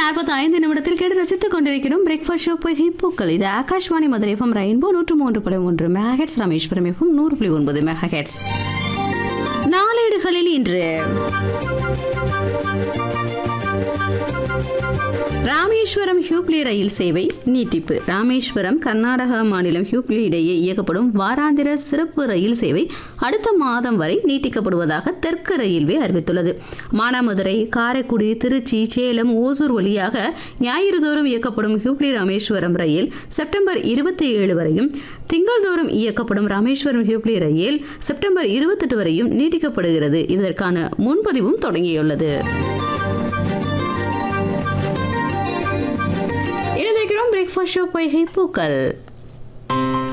நாற்பத்தி ஐந்து நிமிடத்தில் கேட்டு ரசித்துக் கொண்டிருக்கிறோம் பிரேக்ஃபாஸ்ட் ஷோ பொய்கை பூக்கள் இது ஆகாஷ்வாணி மதுரை எஃப்எம் ரெயின்போ நூற்று மூன்று புள்ளி ஒன்று மெகாஹெட்ஸ் ராமேஸ்வரம் எஃப்எம் நூறு புள்ளி ஒன்பது மெகாஹெட்ஸ் நாளேடுகளில் இன்று ராமேஸ்வரம் ஹியூப்ளி ரயில் சேவை நீட்டிப்பு ராமேஸ்வரம் கர்நாடகா மாநிலம் ஹியூப்ளி இடையே இயக்கப்படும் வாராந்திர சிறப்பு ரயில் சேவை அடுத்த மாதம் வரை நீட்டிக்கப்படுவதாக தெற்கு ரயில்வே அறிவித்துள்ளது மானாமதுரை காரைக்குடி திருச்சி சேலம் ஓசூர் வழியாக ஞாயிறுதோறும் இயக்கப்படும் ஹியூப்ளி ராமேஸ்வரம் ரயில் செப்டம்பர் இருபத்தி ஏழு வரையும் திங்கள்தோறும் இயக்கப்படும் ராமேஸ்வரம் ஹியூப்ளி ரயில் செப்டம்பர் இருபத்தெட்டு வரையும் நீட்டிக்கப்படுகிறது இதற்கான முன்பதிவும் தொடங்கியுள்ளது இணைந்திருக்கிறோம் பிரேக்ஃபாஸ்ட் ஷோ பொய்கை பூக்கள்